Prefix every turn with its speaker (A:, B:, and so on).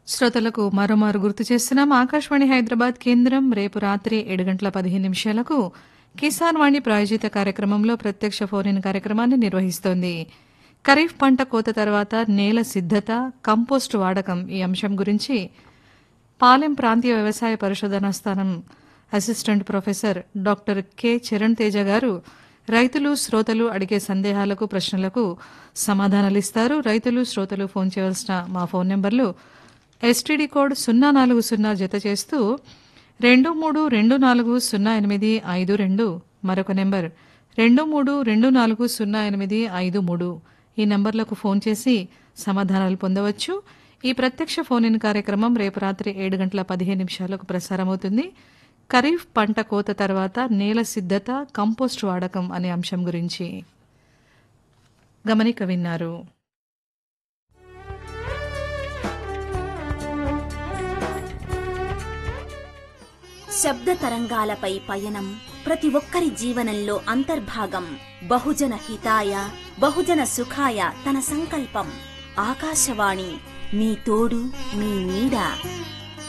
A: శ్రోతలకు మరోమారు గుర్తు చేస్తున్నాం ఆకాశవాణి హైదరాబాద్ కేంద్రం రేపు రాత్రి ఏడు గంటల పదిహేను నిమిషాలకు కిసాన్ వాణి ప్రాయోజిత కార్యక్రమంలో ప్రత్యక్ష ఫోన్ ఇన్ కార్యక్రమాన్ని నిర్వహిస్తోంది ఖరీఫ్ పంట కోత తర్వాత నేల సిద్దత కంపోస్ట్ వాడకం ఈ అంశం గురించి పాలెం ప్రాంతీయ వ్యవసాయ పరిశోధనా స్థానం assistant professor doctor K Charan Teja గారు రైతులు శ్రోతలు అడిగే సందేహాలకు ప్రశ్నలకు సమాధానాలిస్తారు రైతులు శ్రోతలు ఫోన్ చేయవలసిన మా ఫోన్ నెంబర్లు ఎస్టీడీ కోడ్ సున్నా నాలుగు సున్నా జత చేస్తూ రెండు మూడు రెండు నాలుగు సున్నా ఎనిమిది ఐదు రెండు మరొక నెంబర్ రెండు మూడు రెండు నాలుగు సున్నా ఎనిమిది ఐదు మూడు ఈ నంబర్లకు ఫోన్ చేసి సమాధానాలు పొందవచ్చు ఈ ప్రత్యక్ష ఫోన్ ఇన్ కార్యక్రమం రేపు రాత్రి ఏడు గంటల పదిహేను నిమిషాలకు ప్రసారమవుతుంది ఖరీఫ్ పంట కోత తర్వాత నేల సిద్ధత కంపోస్ట్ వాడకం అనే అంశం గురించి గమనిక విన్నారు
B: శబ్ద తరంగాలపై పయనం ప్రతి ఒక్కరి జీవనంలో అంతర్భాగం బహుజన హితాయ బహుజన సుఖాయ తన సంకల్పం ఆకాశవాణి మీ తోడు మీ నీడ